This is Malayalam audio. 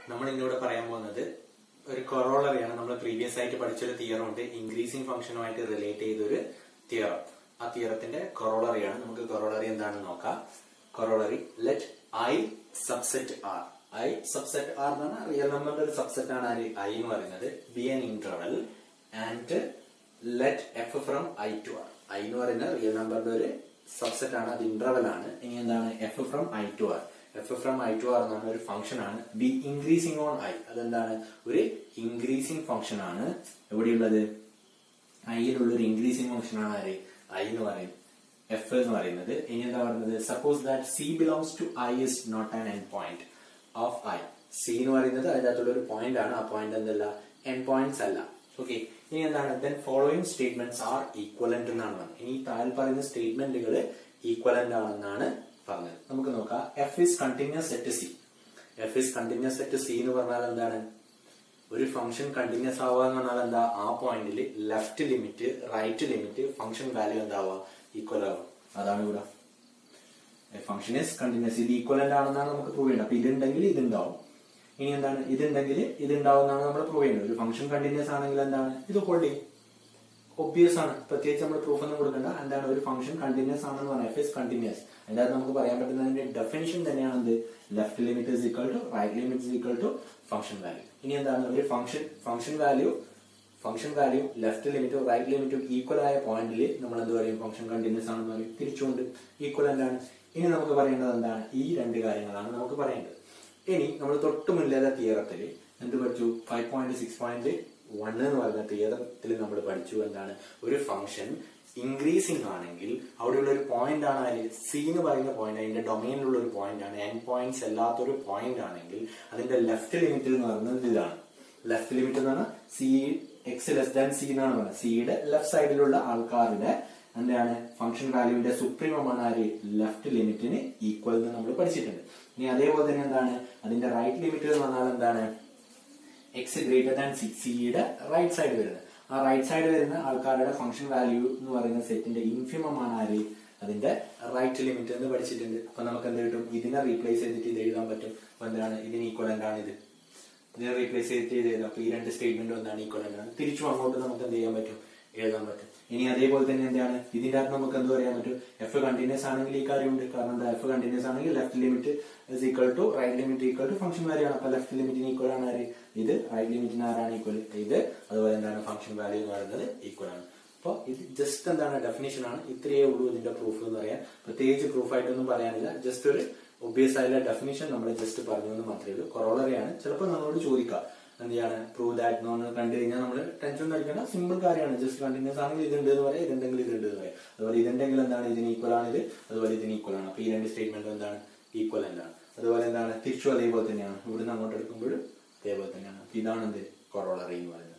നമ്മൾ ഇന്നിവിടെ പറയാൻ പോകുന്നത് ഒരു കൊറോളറിയാണ് നമ്മൾ പ്രീവിയസ് ആയിട്ട് പഠിച്ചൊരു തിയറം ഉണ്ട് ഇൻക്രീസിംഗ് ഫംഗ്ഷനുമായിട്ട് റിലേറ്റ് ചെയ്തൊരു തിയറം ആ തിയറത്തിന്റെ കൊറോളറിയാണ് നമുക്ക് കൊറോളറി എന്താണെന്ന് നോക്കാം corollary let I subset R I subset R എന്ന് പറഞ്ഞാൽ റിയൽ നമ്പറിന്റെ ഒരു സബ്സെറ്റ് ആണ് ആര് ഐ എന്ന് പറയുന്നത് be an interval and let f from I to R I എന്ന് പറയുന്ന റിയൽ നമ്പറിന്റെ ഒരു സബ്സെറ്റ് ആണ് അത് ഇന്റർവൽ ആണ് ഇനി എന്താണ് f from I to R f from I to R എന്ന് പറഞ്ഞ ഒരു ഫംഗ്ഷൻ ആണ് ബി ഇൻക്രീസിംഗ് ഓൺ ഐ അതെന്താണ് ഒരു ഇൻക്രീസിംഗ് ഫംഗ്ഷൻ ആണ് എവിടെയുള്ളത് ഐയിലുള്ള ഒരു ഇൻക്രീസിംഗ് ഫംഗ്ഷൻ ആണ് ആര് ഐ എന്ന് പറയും എഫ് എന്ന് പറയുന്നത് ഇനി എന്താ പറയുന്നത് suppose that c belongs to I is not an end point of I c എന്ന് പറയുന്നത് അതിന്റെ അകത്തുള്ള ഒരു പോയിന്റ് ആണ് ആ പോയിന്റ് എന്തല്ല എൻ പോയിന്റ്സ് അല്ല ഓക്കെ ഇനി എന്താണ് then following statements are equivalent എന്നാണ് പറഞ്ഞത് ഇനി താഴെ പറയുന്ന സ്റ്റേറ്റ്മെന്റുകൾ ഈക്വലന്റ് ആണെന്നാണ് പറഞ്ഞത് നമുക്ക് നോക്കാം f is continuous set c f is continuous set c എന്ന് പറഞ്ഞാൽ എന്താണ് ഒരു ഫംഗ്ഷൻ കണ്ടിന്യൂസ് ആവുക എന്ന് പറഞ്ഞാൽ എന്താ ആ പോയിന്റിൽ left limit right limit function value എന്താവുക ഈക്വൽ ആവുക അതാണ് ഇവിടെ ഫംഗ്ഷൻ ഇസ് കണ്ടിന്യൂസ് ഇത് ഈക്വലന്റ് ആണെന്നാണ് നമുക്ക് പ്രൂവ് ചെയ്യേണ്ടത് അപ്പൊ ഇതുണ്ടെങ്കിൽ ഇതുണ്ടാവും ഇനി എന്താണ് ഇതുണ്ടെങ്കിൽ ഇതുണ്ടാവും എന്നാണ് നമ്മൾ പ്രൂവ് ചെയ്യുന്നത് ഒരു ഫംഗ്ഷൻ കണ്ടിന്യൂസ് ആണെങ്കിൽ എന്താണ് ഇത് ഹോൾഡ് ചെയ്യും ഒബ്വിയസ് ആണ് പ്രത്യേകിച്ച് നമ്മൾ പ്രൂഫ് ഒന്നും കൊടുക്കണ്ട എന്താണ് ഒരു ഫംഗ്ഷൻ കണ്ടിന്യൂസ് ആണെന്ന് പറഞ്ഞാൽ എഫ് ഇസ് കണ്ടിന്യൂസ് അതിന്റെ അകത്ത് നമുക്ക് പറയാൻ പറ്റുന്നതിന്റെ ഡെഫിനിഷൻ തന്നെയാണ് എന്ത് left limit is equal to right limit is equal to function value ഇനി എന്താണ് ഒരു function function value function value left ലിമിറ്റും റൈറ്റ് ലിമിറ്റും ഈക്വൽ ആയ പോയിന്റിൽ നമ്മൾ എന്ത് പറയും ഫംഗ്ഷൻ കണ്ടിന്യൂസ് ആണെന്ന് പറയും തിരിച്ചുകൊണ്ട് ഈക്വൽ എന്താണ് ഇനി നമുക്ക് പറയേണ്ടത് എന്താണ് ഈ രണ്ട് കാര്യങ്ങളാണ് നമുക്ക് പറയേണ്ടത് ഇനി നമ്മൾ തൊട്ട് മുന്നിലെ തിയറത്തിൽ എന്ത് പഠിച്ചു five point six point one എന്ന് പറയുന്ന തിയറത്തിൽ നമ്മൾ പഠിച്ചു എന്താണ് ഒരു ഫംഗ്ഷൻ ഇൻക്രീസിംഗ് ആണെങ്കിൽ അവിടെയുള്ള ഒരു പോയിന്റ് ആണ് അതിൽ സി എന്ന് പറയുന്ന പോയിന്റ് അതിന്റെ ഡൊമൈനിലുള്ള ഒരു പോയിന്റ് ആണ് എൻ പോയിന്റ്സ് അല്ലാത്തൊരു പോയിന്റ് ആണെങ്കിൽ അതിന്റെ ലെഫ്റ്റ് ലിമിറ്റ് എന്ന് പറയുന്നത് ഇതാണ് ലെഫ്റ്റ് ലിമിറ്റ് എന്ന് പറഞ്ഞാൽ c x less than c എന്നാണ് പറയുന്നത് സിയുടെ ലെഫ്റ്റ് സൈഡിലുള്ള ആൾക്കാരുടെ എന്താണ് ഫംഗ്ഷൻ വാല്യൂവിന്റെ സുപ്രീമമാണ് ആര് ലെഫ്റ്റ് ലിമിറ്റിന് ഈക്വൽ എന്ന് നമ്മൾ പഠിച്ചിട്ടുണ്ട് ഇനി അതേപോലെ തന്നെ എന്താണ് അതിന്റെ റൈറ്റ് ലിമിറ്റ് എന്ന് പറഞ്ഞാൽ എന്താണ് എക്സ് ഗ്രേറ്റർ ദാൻ സി സിയുടെ റൈറ്റ് സൈഡ് വരുന്നത് ആ റൈറ്റ് സൈഡ് വരുന്ന ആൾക്കാരുടെ ഫംഗ്ഷൻ വാല്യൂ എന്ന് പറയുന്ന സെറ്റിന്റെ ഇൻഫിമം ആണ് ആര് അതിന്റെ റൈറ്റ് ലിമിറ്റ് എന്ന് പഠിച്ചിട്ടുണ്ട് അപ്പൊ നമുക്ക് എന്ത് കിട്ടും ഇതിനെ റീപ്ലേസ് ചെയ്തിട്ട് ഇത് എഴുതാൻ പറ്റും അപ്പൊ എന്താണ് ഇതിന് ഈക്വലന്റ് ആണ് ഇത് ഇതിനെ റീപ്ലേസ് ചെയ്തിട്ട് ഇത് എഴുതാം അപ്പൊ ഈ രണ്ട് സ്റ്റേറ്റ്മെന്റ് എന്താണ് ഈക്വലന്റ് ആണ് തിരിച്ചു അങ്ങോട്ട് നമുക്ക് എന്ത് ചെയ്യാൻ പറ്റും എഴുതാൻ പറ്റും ഇനി അതേപോലെ തന്നെ എന്താണ് ഇതിന്റെ അകത്ത് നമുക്ക് എന്ത് പറയാൻ പറ്റും എഫ് കണ്ടിന്യൂസ് ആണെങ്കിൽ ഈ കാര്യമുണ്ട് കാരണം എന്താ എഫ് കണ്ടിന്യൂസ് ആണെങ്കിൽ left limit is equal to right limit equal to function value ആണ് അപ്പൊ ലെഫ്റ്റ് ലിമിറ്റിന് ഈക്വൽ ആണ് ആര് ഇത് റൈറ്റ് ലിമിറ്റിന് ആരാണ് ഈക്വൽ ഇത് അതുപോലെ എന്താണ് ഫംഗ്ഷൻ വാല്യൂ എന്ന് പറയുന്നത് ഈക്വൽ ആണ് അപ്പോൾ ഇത് ജസ്റ്റ് എന്താണ് ഡെഫിനേഷൻ ആണ് ഇത്രയേ ഉള്ളൂ ഇതിന്റെ പ്രൂഫ് എന്ന് പറയാൻ പ്രത്യേകിച്ച് പ്രൂഫ് ആയിട്ടൊന്നും പറയാനില്ല ജസ്റ്റ് ഒരു ഒബ്വിയസ് ആയിട്ടുള്ള ഡെഫിനേഷൻ നമ്മൾ ജസ്റ്റ് പറഞ്ഞു എന്ന് മാത്രമേ ഉള്ളൂ കൊറോളറിയാണ് ചിലപ്പോൾ നമ്മളോട് ചോദിക്കാം എന്ത് ചെയ്യാണ് പ്രൂവ് ദാറ്റ് എന്ന് കണ്ടു കഴിഞ്ഞാൽ നമ്മൾ ടെൻഷൻ അടിക്കേണ്ട സിമ്പിൾ കാര്യമാണ് ജസ്റ്റ് കണ്ടിന്യൂസ് ആണെങ്കിൽ ഇതുണ്ട് എന്ന് പറയാം ഇതുണ്ടെങ്കിൽ ഇതുണ്ട് എന്ന് പറയാം അതുപോലെ ഇതുണ്ടെങ്കിൽ എന്താണ് ഇതിന് ഈക്വൽ ആണ് ഇത് അതുപോലെ ഇതിന് ഈക്വൽ ആണ് അപ്പൊ ഈ രണ്ട് സ്റ്റേറ്റ്മെന്റ് എന്താണ് ഈക്വൽ എന്താണ് അതുപോലെ എന്താണ് തിരിച്ചു അതേപോലെ തന്നെയാണ് ഇവിടുന്ന് അങ്ങോട്ട് എടുക്കുമ്പോഴും അതേപോലെ തന്നെയാണ് അപ്പൊ ഇതാണ് എന്ത് കൊറോളറി എന്ന് പറയുന്നത്